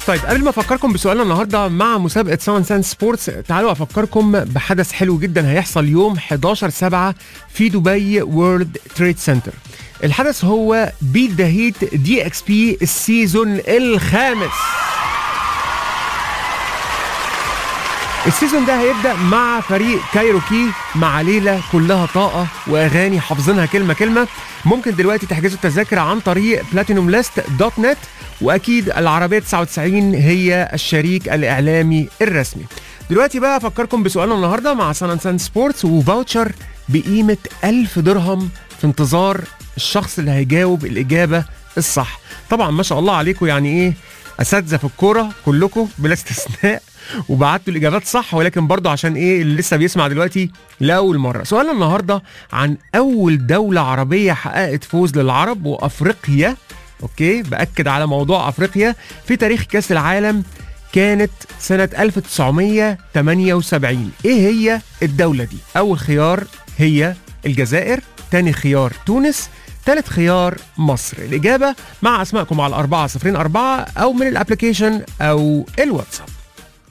طيب قبل ما افكركم بسؤالنا النهارده مع مسابقه سان سان سبورتس تعالوا افكركم بحدث حلو جدا هيحصل يوم 11 7 في دبي وورلد تريد سنتر الحدث هو بيت ذا هيت دي اكس بي السيزون الخامس السيزون ده هيبدا مع فريق كايروكي مع ليله كلها طاقه واغاني حافظينها كلمه كلمه ممكن دلوقتي تحجزوا التذاكر عن طريق بلاتينوم ليست دوت نت واكيد العربيه 99 هي الشريك الاعلامي الرسمي دلوقتي بقى افكركم بسؤالنا النهارده مع سان سان سبورتس وفاوتشر بقيمه 1000 درهم في انتظار الشخص اللي هيجاوب الاجابه الصح طبعا ما شاء الله عليكم يعني ايه اساتذه في الكوره كلكم بلا استثناء وبعتوا الاجابات صح ولكن برضه عشان ايه اللي لسه بيسمع دلوقتي لاول مره سؤالنا النهارده عن اول دوله عربيه حققت فوز للعرب وافريقيا اوكي باكد على موضوع افريقيا في تاريخ كاس العالم كانت سنة 1978 ايه هي الدولة دي اول خيار هي الجزائر تاني خيار تونس ثالث خيار مصر الإجابة مع أسمائكم على 404 أو من الأبليكيشن أو الواتساب